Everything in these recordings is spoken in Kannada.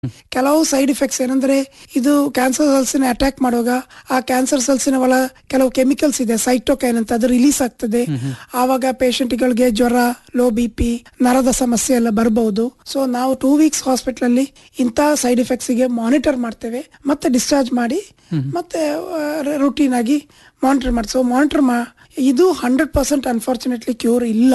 ಕೆಲವು ಸೈಡ್ ಇಫೆಕ್ಟ್ಸ್ ಏನಂದ್ರೆ ಇದು ಕ್ಯಾನ್ಸರ್ ಸೆಲ್ಸಿನ ಅಟ್ಯಾಕ್ ಮಾಡುವಾಗ ಆ ಕ್ಯಾನ್ಸರ್ ಸೆಲ್ಸಿನ ಒಳ ಕೆಲವು ಕೆಮಿಕಲ್ಸ್ ಇದೆ ಸೈಟೋಕೈನ್ ಅಂತ ಅದು ರಿಲೀಸ್ ಆಗ್ತದೆ ಆವಾಗ ಗಳಿಗೆ ಜ್ವರ ಲೋ ಬಿ ಪಿ ನರದ ಸಮಸ್ಯೆ ಎಲ್ಲ ಬರಬಹುದು ಸೊ ನಾವು ಟೂ ವೀಕ್ಸ್ ಹಾಸ್ಪಿಟಲ್ ಅಲ್ಲಿ ಇಂತಹ ಸೈಡ್ ಇಫೆಕ್ಟ್ಸ್ ಗೆ ಮಾನಿಟರ್ ಮಾಡ್ತೇವೆ ಮತ್ತೆ ಡಿಸ್ಚಾರ್ಜ್ ಮಾಡಿ ಮತ್ತೆ ರುಟೀನ್ ಆಗಿ ಮಾನಿಟರ್ ಮಾಡಿ ಸೊ ಮಾನಿಟರ್ ಮಾ ಇದು ಹಂಡ್ರೆಡ್ ಪರ್ಸೆಂಟ್ ಅನ್ಫಾರ್ಚುನೇಟ್ಲಿ ಕ್ಯೂರ್ ಇಲ್ಲ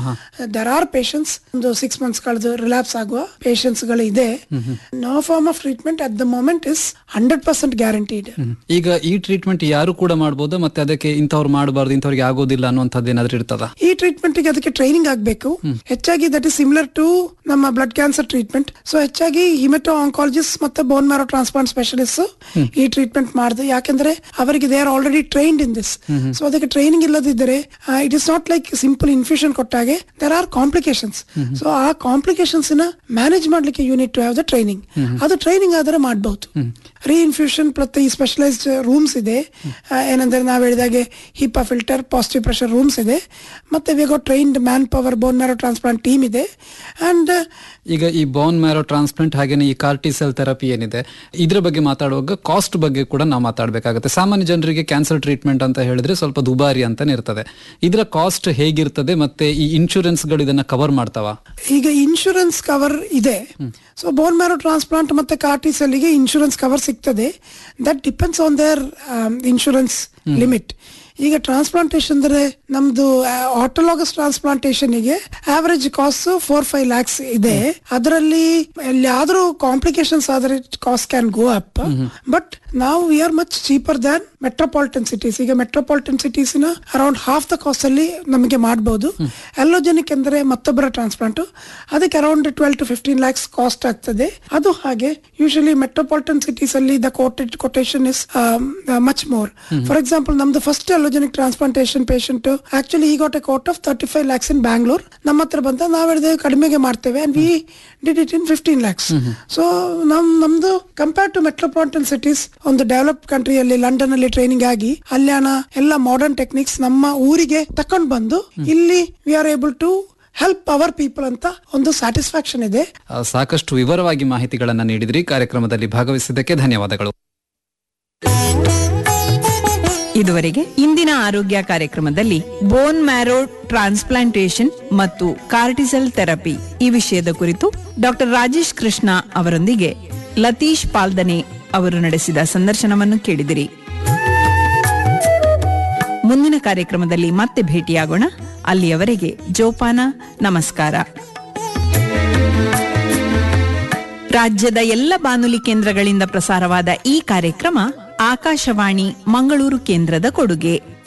ದರ್ ಆರ್ ಪೇಷನ್ಸ್ ಒಂದು ಸಿಕ್ಸ್ ಮಂತ್ಸ್ ಕಳೆದು ರಿಲ್ಯಾಪ್ಸ್ ಆಗುವ ಪೇಷನ್ಸ್ ಗಳು ಇದೆ no form of treatment at the moment is hundred percent guaranteed hmm. ಈಗ ಈ ಟ್ರೀಟ್ಮೆಂಟ್ ಯಾರು ಕೂಡ ಮಾಡಬಹುದಾ ಮತ್ತೆ ಅದಕ್ಕೆ ಇಂಥವ್ರು ಮಾಡಬಾರ್ದು ಇಂಥವ್ರಿಗೆ ಆಗೋದಿಲ್ಲ ಅನ್ನುವಂಥದ್ದು ಏನಾದ್ರೂ ಇರ್ತದ ಈ ಟ್ರೀಟ್ಮೆಂಟ್ ಗೆ ಅದಕ್ಕೆ ಟ್ರೈನಿಂಗ್ ಆಗಬೇಕು ಹೆಚ್ಚಾಗಿ ದಟ್ ಇಸ್ ಸಿಮಿಲರ್ ಟು ನಮ್ಮ ಬ್ಲಡ್ ಕ್ಯಾನ್ಸರ್ ಟ್ರೀಟ್ಮೆಂಟ್ ಸೊ ಹೆಚ್ಚಾಗಿ ಹಿಮೆಟೋ ಆಂಕಾಲಜಿಸ್ಟ್ ಮತ್ತೆ ಬೋನ್ ಮ್ಯಾರೋ ಟ್ರಾನ್ಸ್ಪ್ಲಾಂಟ್ ಸ್ಪೆಷಲಿಸ್ಟ್ ಈ ಟ್ರೀಟ್ಮೆಂಟ್ ಮಾಡಿದೆ ಯಾಕಂದ್ರೆ ಅವರಿಗೆ they are already trained in this so ಅದಕ್ಕೆ ಟ್ರೈನಿಂಗ್ ಇಲ್ಲದಿದ್ದರೆ it is not like simple infusion ಕೊಟ್ಟಾಗೆ ದೇರ್ ಆರ್ ಕಾಂಪ್ಲಿಕೇಶನ್ಸ್ ಸೊ ಆ ಕಾಂಪ್ಲಿಕೇಶನ್ಸ್ ನ ಮ್ಯಾನೇಜ್ ಮಾಡ್ಲಿಕ್ಕೆ unit to have the training ಅದು ಟ್ರೈನಿಂಗ್ ಆದರೆ ಮಾಡಬಹುದು ರೀಇನ್ಫ್ಯೂಷನ್ ಮತ್ತೆ ಈ ಸ್ಪೆಷಲೈಸ್ಡ್ ರೂಮ್ಸ್ ಇದೆ ಆ, ಏನಂದ್ರೆ ನಾವು ಹೇಳಿದಾಗೆ HEPA filter positive pressure rooms ಇದೆ ಮತ್ತೆ we go trained manpower bone marrow transplant team ಇದೆ ಅಂಡ್ ಈಗ ಈ ಬೋನ್ ಮ್ಯಾರೋ ಟ್ರಾನ್ಸ್ಪ್ಲಾಂಟ್ ಹಾಗೇನೆ ಈ ಕಾರ್ಟಿಸೆಲ್ ಥೆರಪಿ ಏನಿದೆ ಇದ್ರ ಬಗ್ಗೆ ಮಾತಾಡುವಾಗ ಕಾಸ್ಟ್ ಬಗ್ಗೆ ಕೂಡ ನಾವು ಮಾತಾಡಬೇಕಾಗುತ್ತೆ ಸಾಮಾನ್ಯ ಜನರಿಗೆ ಕ್ಯಾನ್ಸರ್ ಟ್ರೀಟ್ಮೆಂಟ್ ಅಂತ ಹೇಳಿದ್ರೆ ಸ್ವಲ್ಪ ದುಬಾರಿ ಅಂತಾನೆ ಇರ್ತದೆ ಇದರ ಕಾಸ್ಟ್ ಹೇಗಿರ್ತದೆ ಮತ್ತೆ ಈ ಇನ್ಶೂರೆನ್ಸ್ ಗಳು ಇದನ್ನ ಕವರ್ ಮಾಡ್ತಾವ ಈಗ ಇನ್ಶೂರೆನ್ಸ್ ಕವರ್ ಇದೆ ಸೊ ಬೋನ್ ಮ್ಯಾರೋ ಟ್ರಾನ್ಸ್ಪ್ಲಾಂಟ್ ಮತ್ತೆ ಕಾರ್ಟಿಸೆಲ್ಗೆ ಇನ್ಶೂರೆನ್ಸ್ ಕವರ್ ಸಿಗ್ತದೆ that depends on their insurance limit ಈಗ ಟ್ರಾನ್ಸ್ಪ್ಲಾಂಟೇಶನ್ ಅಂದ್ರೆ ನಮ್ದು ಆಟೋಲಾಗಸ್ ಟ್ರಾನ್ಸ್ಪ್ಲಾಂಟೇಶನ್ ಗೆ average cost four five lakhs ಇದೆ ಅದರಲ್ಲಿ ಎಲ್ಲಿಯಾದ್ರೂ ಕಾಂಪ್ಲಿಕೇಶನ್ಸ್ ಆದರೆ cost can go up but ನಾವು we are much cheaper than metropolitan cities ಈಗ ಮೆಟ್ರೋಪಾಲಿಟನ್ ಸಿಟೀಸ್ ನ ಅರೌಂಡ್ ಹಾಫ್ ದ ಕಾಸ್ಟ್ ಅಲ್ಲಿ ನಮಗೆ ಮಾಡಬಹುದು ಎಲ್ಲೋಜೆನಿಕ್ ಅಂದ್ರೆ ಮತ್ತೊಬ್ಬರ ಟ್ರಾನ್ಸ್ಪ್ಲಾಂಟ್ ಅದಕ್ಕೆ around twelve to fifteen lakhs cost ಆಗ್ತದೆ ಅದು ಹಾಗೆ ಯೂಶಲಿ ಮೆಟ್ರೋಪಾಲಿಟನ್ ಸಿಟೀಸ್ ಅಲ್ಲಿ the quoted quotation is much more for example ನಮ್ದು first allogeneic transplantation patient actually ಈ got a quote of thirty five lakhs in Bangalore ನಮ್ಮ ಹತ್ರ ಬಂದ ನಾವ್ ಹೇಳಿದೆ ಕಡಿಮೆಗೆ ಮಾಡ್ತೇವೆ and we did it in fifteen lakhs so ನಮ್ ನಮ್ದು ಕಂಪೇರ್ ಟು ಮೆಟ್ರೋಪಾಲಿಟನ್ ಸಿಟೀಸ್ ಒಂದು ಡೆವಲಪ್ ಕಂಟ್ರಿಯಲ್ಲಿ ಲಂಡನ್ ಅಲ್ಲಿ ಟ್ರೈನಿಂಗ್ ಆಗಿ ಅಲ್ಲಿನ ಎಲ್ಲ ಮಾಡರ್ನ್ ಟೆಕ್ನಿಕ್ಸ್ ನಮ್ಮ ಊರಿಗೆ ತಕೊಂಡ್ ಬಂದು ಇಲ್ಲಿ we are able to help our people ಅಂತ ಒಂದು ಸ್ಯಾಟಿಸ್ಫ್ಯಾಕ್ಷನ್ ಇದೆ ಆ, ಸಾಕಷ್ಟು ವಿವರವಾಗಿ ಮಾಹಿತಿಗಳನ್ನ ನೀಡಿದ್ರಿ ಕಾರ್ಯಕ್ರಮದಲ್ಲಿ ಭಾಗವಹಿಸಿದ್ದಕ್ಕೆ ಧನ್ಯವಾದಗಳು ಇದುವರೆಗೆ ಇಂದಿನ ಆರೋಗ್ಯ ಕಾರ್ಯಕ್ರಮದಲ್ಲಿ ಬೋನ್ ಮ್ಯಾರೋ ಟ್ರಾನ್ಸ್ಪ್ಲಾಂಟೇಶನ್ ಮತ್ತು ಕಾರ್ಟಿಸಲ್ ಥೆರಪಿ ಈ ವಿಷಯದ ಕುರಿತು ಡಾಕ್ಟರ್ ರಾಜೇಶ್ ಕೃಷ್ಣ ಅವರೊಂದಿಗೆ ಲತೀಶ್ ಪಾಲ್ದನೆ ಅವರು ನಡೆಸಿದ ಸಂದರ್ಶನವನ್ನು ಕೇಳಿದಿರಿ ಮುಂದಿನ ಕಾರ್ಯಕ್ರಮದಲ್ಲಿ ಮತ್ತೆ ಭೇಟಿಯಾಗೋಣ ಅಲ್ಲಿಯವರೆಗೆ ಜೋಪಾನ ನಮಸ್ಕಾರ ರಾಜ್ಯದ ಎಲ್ಲ ಬಾನುಲಿ ಕೇಂದ್ರಗಳಿಂದ ಪ್ರಸಾರವಾದ ಈ ಕಾರ್ಯಕ್ರಮ ಆಕಾಶವಾಣಿ ಮಂಗಳೂರು ಕೇಂದ್ರದ ಕೊಡುಗೆ